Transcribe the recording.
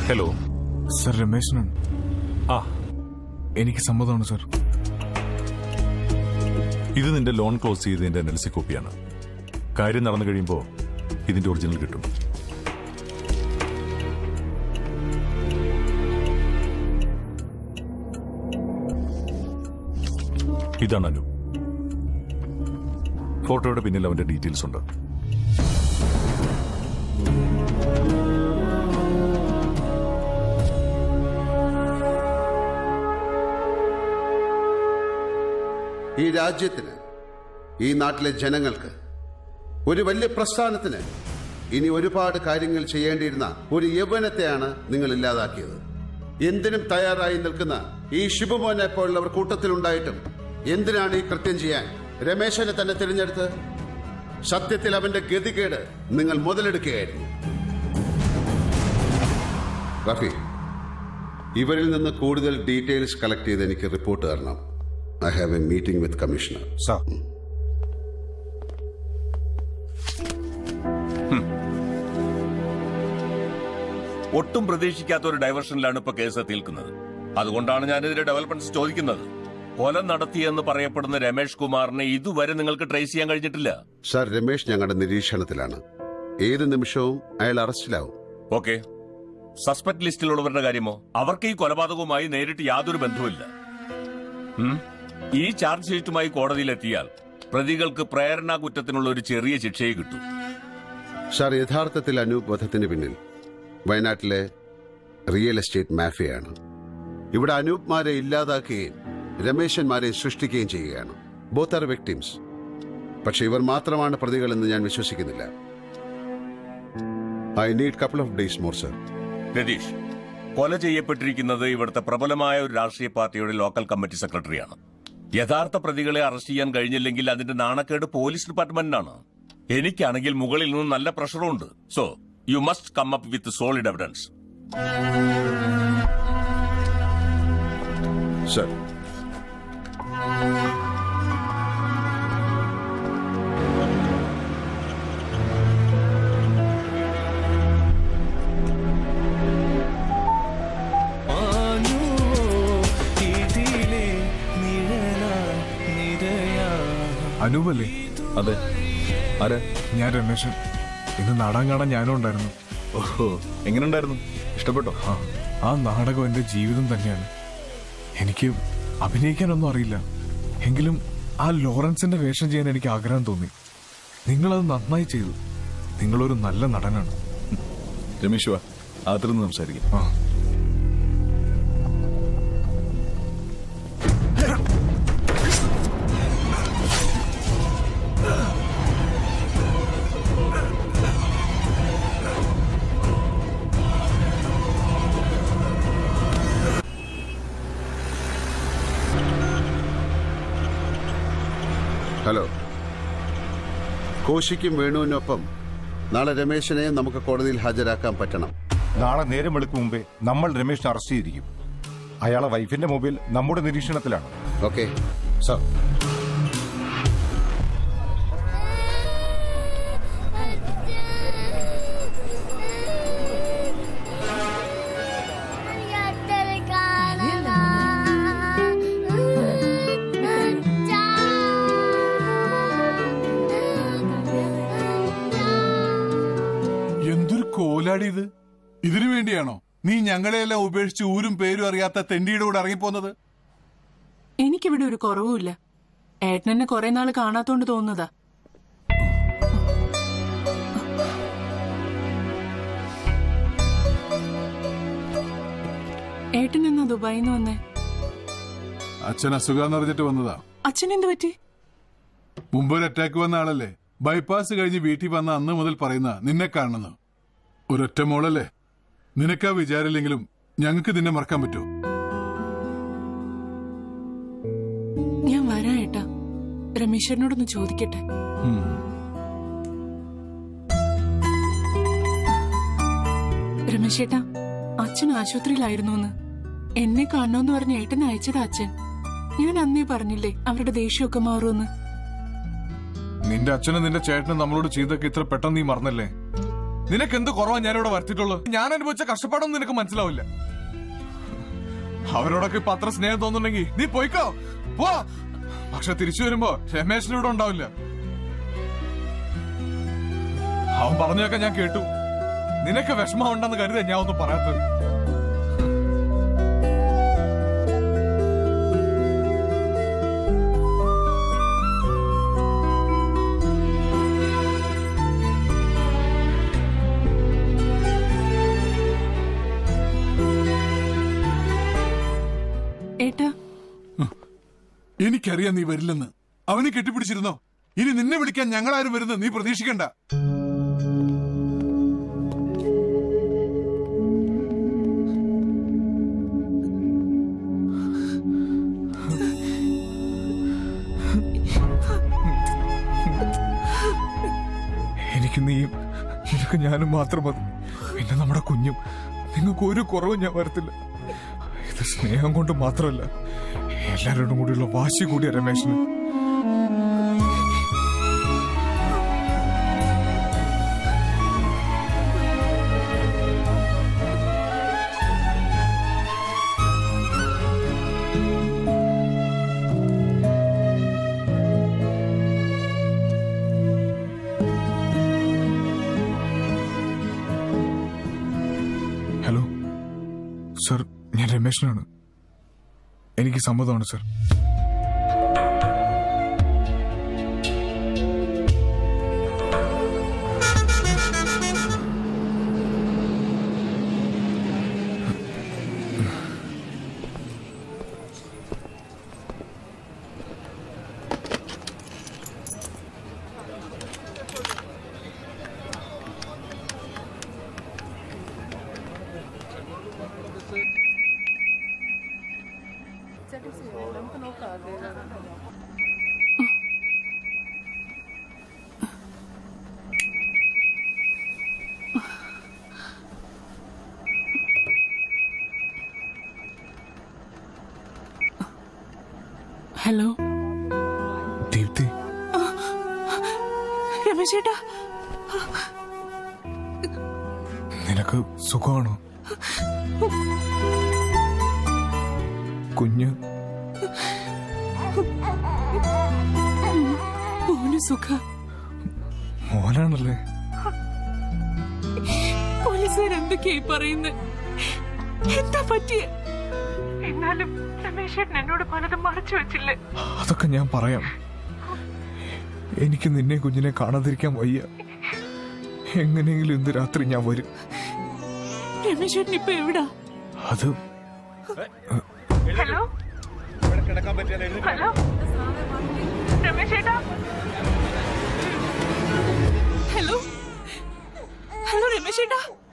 Hello sir രമേശനാണ് ആ എനിക്ക് സമ്മതമാണ് സർ ഇത് നിന്റെ ലോൺ ക്ലോസ് ചെയ്തതിന്റെ എൻ എൽ സി കോപ്പിയാണ് കാര്യം നടന്നു കഴിയുമ്പോൾ ഇതിന്റെ ഒറിജിനൽ കിട്ടും ഇതാണ് അനു ഫോട്ടോയുടെ പിന്നിൽ അവന്റെ ഡീറ്റെയിൽസ് ഉണ്ട് ഈ രാജ്യത്തിന് ഈ നാട്ടിലെ ജനങ്ങൾക്ക് ഒരു വലിയ പ്രസ്ഥാനത്തിന് ഇനി ഒരുപാട് കാര്യങ്ങൾ ചെയ്യേണ്ടിയിരുന്ന ഒരു യൗവനത്തെയാണ് നിങ്ങൾ ഇല്ലാതാക്കിയത് എന്തിനും തയ്യാറായി നിൽക്കുന്ന ഈ ശിവമോനെ പോലുള്ളവർ കൂട്ടത്തിലുണ്ടായിട്ടും എന്തിനാണ് ഈ കൃത്യം ചെയ്യാൻ രമേശനെ തന്നെ തിരഞ്ഞെടുത്ത് സത്യത്തിൽ അവന്റെ ഗതികേട് നിങ്ങൾ മുതലെടുക്കുകയായിരുന്നു റഫി ഇവരിൽ നിന്ന് കൂടുതൽ ഡീറ്റെയിൽസ് കളക്ട് ചെയ്ത് എനിക്ക് റിപ്പോർട്ട് തരണം I have a meeting with commissioner sir ഒട്ടും പ്രതീക്ഷിക്കാത്ത ഒരു ഡൈവർഷനിലാണ് ഇപ്പൊ കേസ് തീർക്കുന്നത് അതുകൊണ്ടാണ് ഞാനിതിന്റെ ഡെവലപ്മെന്റ്സ് ചോദിക്കുന്നത് കൊല നടത്തിയെന്ന് പറയപ്പെടുന്ന രമേഷ് കുമാറിനെ ഇതുവരെ നിങ്ങൾക്ക് ട്രേസ് ചെയ്യാൻ കഴിഞ്ഞിട്ടില്ല സാർ രമേശ് ഞങ്ങളുടെ നിരീക്ഷണത്തിലാണ് ഏത് നിമിഷവും അയാൾ അറസ്റ്റിലാവും ഓക്കെ സസ്പെക്ട് ലിസ്റ്റിലുള്ളവരുടെ കാര്യമോ അവർക്ക് ഈ കൊലപാതകവുമായി നേരിട്ട് യാതൊരു ബന്ധവുമില്ല ഉം? ഈ ചാർജ് ഷീറ്റുമായി കോടതിയിലെത്തിയാൽ പ്രതികൾക്ക് പ്രേരണാ കുറ്റത്തിനുള്ള ഒരു ചെറിയ ശിക്ഷയെ കിട്ടൂ സാർ യഥാർത്ഥത്തിൽ അനൂപ് വധത്തിന് പിന്നിൽ വയനാട്ടിലെ റിയൽ എസ്റ്റേറ്റ് മാഫിയയാണ് ഇവിടെ അനൂപ്മാരെ ഇല്ലാതാക്കുകയും രമേശന്മാരെ സൃഷ്ടിക്കുകയും ചെയ്യുകയാണ് ബോത്ത് ആർ വിക്ടിംസ് പക്ഷെ ഇവർ മാത്രമാണ് പ്രതികളെന്ന് ഞാൻ വിശ്വസിക്കുന്നില്ല I need couple of days more sir Ratheesh കൊല ചെയ്യപ്പെട്ടിരിക്കുന്നത് ഇവിടുത്തെ പ്രബലമായ ഒരു രാഷ്ട്രീയ പാർട്ടിയുടെ ലോക്കൽ കമ്മിറ്റി സെക്രട്ടറിയാണ് യഥാർത്ഥ പ്രതികളെ അറസ്റ്റ് ചെയ്യാൻ കഴിഞ്ഞില്ലെങ്കിൽ അതിന്റെ നാണക്കേട് പോലീസ് ഡിപ്പാർട്ട്മെന്റിനാണ് എനിക്കാണെങ്കിൽ മുകളിൽ നിന്ന് നല്ല പ്രഷറുണ്ട് so you must come up with solid evidence sir അനൂപല്ലേ അതെ ആരാ ഞാൻ രമേശൻ ഇന്ന് നാടകം കാണാൻ ഞാനും ഉണ്ടായിരുന്നു ഓഹോ എങ്ങനെയുണ്ടായിരുന്നു ഇഷ്ടപ്പെട്ടോ ആ ആ നാടകം എന്റെ ജീവിതം തന്നെയാണ് എനിക്ക് അഭിനയിക്കാനൊന്നും അറിയില്ല എങ്കിലും ആ ലോറൻസിന്റെ വേഷം ചെയ്യാൻ എനിക്ക് ആഗ്രഹം തോന്നി നിങ്ങളത് നന്നായി ചെയ്തു നിങ്ങളൊരു നല്ല നടനാണ് രമേശ് വാ അതിർന്ന് സംസാരിക്കാം ആ ഹലോ കോശിക്കും വേണുവിനൊപ്പം നാളെ രമേശനെയും നമുക്ക് കോടതിയിൽ ഹാജരാക്കാൻ പറ്റണം നാളെ നേരം വെളുക്കും മുമ്പേ നമ്മൾ രമേശിനെ അറസ്റ്റ് ചെയ്തിരിക്കും അയാളെ വൈഫിന്റെ മൊബൈൽ നമ്മുടെ നിരീക്ഷണത്തിലാണ് ഓക്കെ സാർ എന്തൊരു കോലാടി ഇത് ഇതിനു വേണ്ടിയാണോ നീ ഞങ്ങളെയെല്ലാം ഉപേക്ഷിച്ച് ഊരും പേരും അറിയാത്ത തെണ്ടിയുടെ കൂടെ ഇറങ്ങിപ്പോന്നത് എനിക്കിവിടെ ഒരു കുറവുമില്ല ഏട്ടനെന്നെ കുറെ നാൾ കാണാത്തോണ്ട് തോന്നുന്നതാ ഏട്ടൻ എന്നാ ദുബായിന്ന് വന്നേ അച്ഛൻ അസുഖം അറിഞ്ഞിട്ട് വന്നതാ അച്ഛൻ എന്ത് പറ്റി മുമ്പ് ഒരു അറ്റാക്ക് വന്ന ആളല്ലേ ബൈപ്പാസ് കഴിഞ്ഞ് വീട്ടിൽ വന്ന അന്ന് മുതൽ പറയുന്ന നിന്നെ കാണണമെന്ന് ഒരൊറ്റ മോളല്ലേ നിനക്കാ വിചാരില്ലെങ്കിലും ഞങ്ങൾക്ക് നിന്നെ മറക്കാൻ പറ്റുമോ ഞാൻ വരാം ഏട്ടാ രമേശ്വരനോടൊന്ന് ചോദിക്കട്ടെ രമേശേട്ടാ അച്ഛൻ ആശുപത്രിയിലായിരുന്നു എന്ന് എന്നെ കാണണമെന്ന് പറഞ്ഞ് ഏട്ടനെ അയച്ചതാ അച്ഛൻ ഞാൻ അന്നേ പറഞ്ഞില്ലേ അവരുടെ ദേഷ്യമൊക്കെ മാറുമെന്ന് നിന്റെ അച്ഛനും നിന്റെ ചേട്ടനും നമ്മളോട് ചെയ്തൊക്കെ ഇത്ര പെട്ടെന്ന് നീ മറന്നല്ലേ നിനക്ക് എന്ത് കുറവാ ഞാനിവിടെ വരുത്തിയിട്ടുള്ളത് ഞാൻ അനുഭവിച്ച കഷ്ടപ്പാടൊന്നും നിനക്ക് മനസ്സിലാവില്ല അവരോടൊക്കെ ഇപ്പൊ അത്ര സ്നേഹം തോന്നുന്നുണ്ടെങ്കിൽ നീ പോയിക്കോ പോ പക്ഷെ തിരിച്ചു വരുമ്പോ രമേശിനിവിടെ ഉണ്ടാവില്ല അവൻ പറഞ്ഞൊക്കെ ഞാൻ കേട്ടു നിനക്ക് വിഷമം ഉണ്ടെന്ന് കരുതാ ഞാൻ ഒന്നും പറയാത്തത് ഏട്ടാ എനിക്കറിയാം നീ വരില്ലെന്ന് അവനെ കെട്ടിപ്പിടിച്ചിരുന്നോ ഇനി നിന്നെ വിളിക്കാൻ ഞങ്ങളാരും വരുന്നത് നീ പ്രതീക്ഷിക്കണ്ട എനിക്ക് നീയും നിനക്ക് ഞാനും മാത്രം മതി പിന്നെ നമ്മുടെ കുഞ്ഞും നിങ്ങൾക്ക് ഒരു കുറവും ഞാൻ വരത്തില്ല ഇത് സ്നേഹം കൊണ്ട് മാത്രമല്ല എല്ലാവരോടും കൂടിയുള്ള വാശി കൂടിയ രമേശന് ഹലോ സർ ഞാൻ രമേശനാണ് എനിക്ക് സമ്മതമാണ് സർ ഹലോ ദീപ്തി രമേശ് ഏട്ടാ നിനക്ക് സുഖമാണോ കുഞ്ഞ് മോന് സുഖ മോനാണല്ലേ പോലീസുകാർ എന്തൊക്കെയായി പറയുന്നത് എന്താ പറ്റിയ എന്നാലും രമേശ് ഏട്ടൻ എന്നോട് പലതും മറച്ചു വെച്ചില്ലേ അതൊക്കെ ഞാൻ പറയാം എനിക്ക് നിന്നെ കുഞ്ഞിനെ കാണാതിരിക്കാൻ വയ്യ എങ്ങനെയെങ്കിലും ഇന്ന് രാത്രി ഞാൻ വരും രമേശ് ഏട്ടൻ ഇപ്പൊ എവിടാ അത് ഹലോ ഹലോ രമേശ് ഏട്ടാ ഹലോ ഹലോ രമേശ് ഏട്ടാ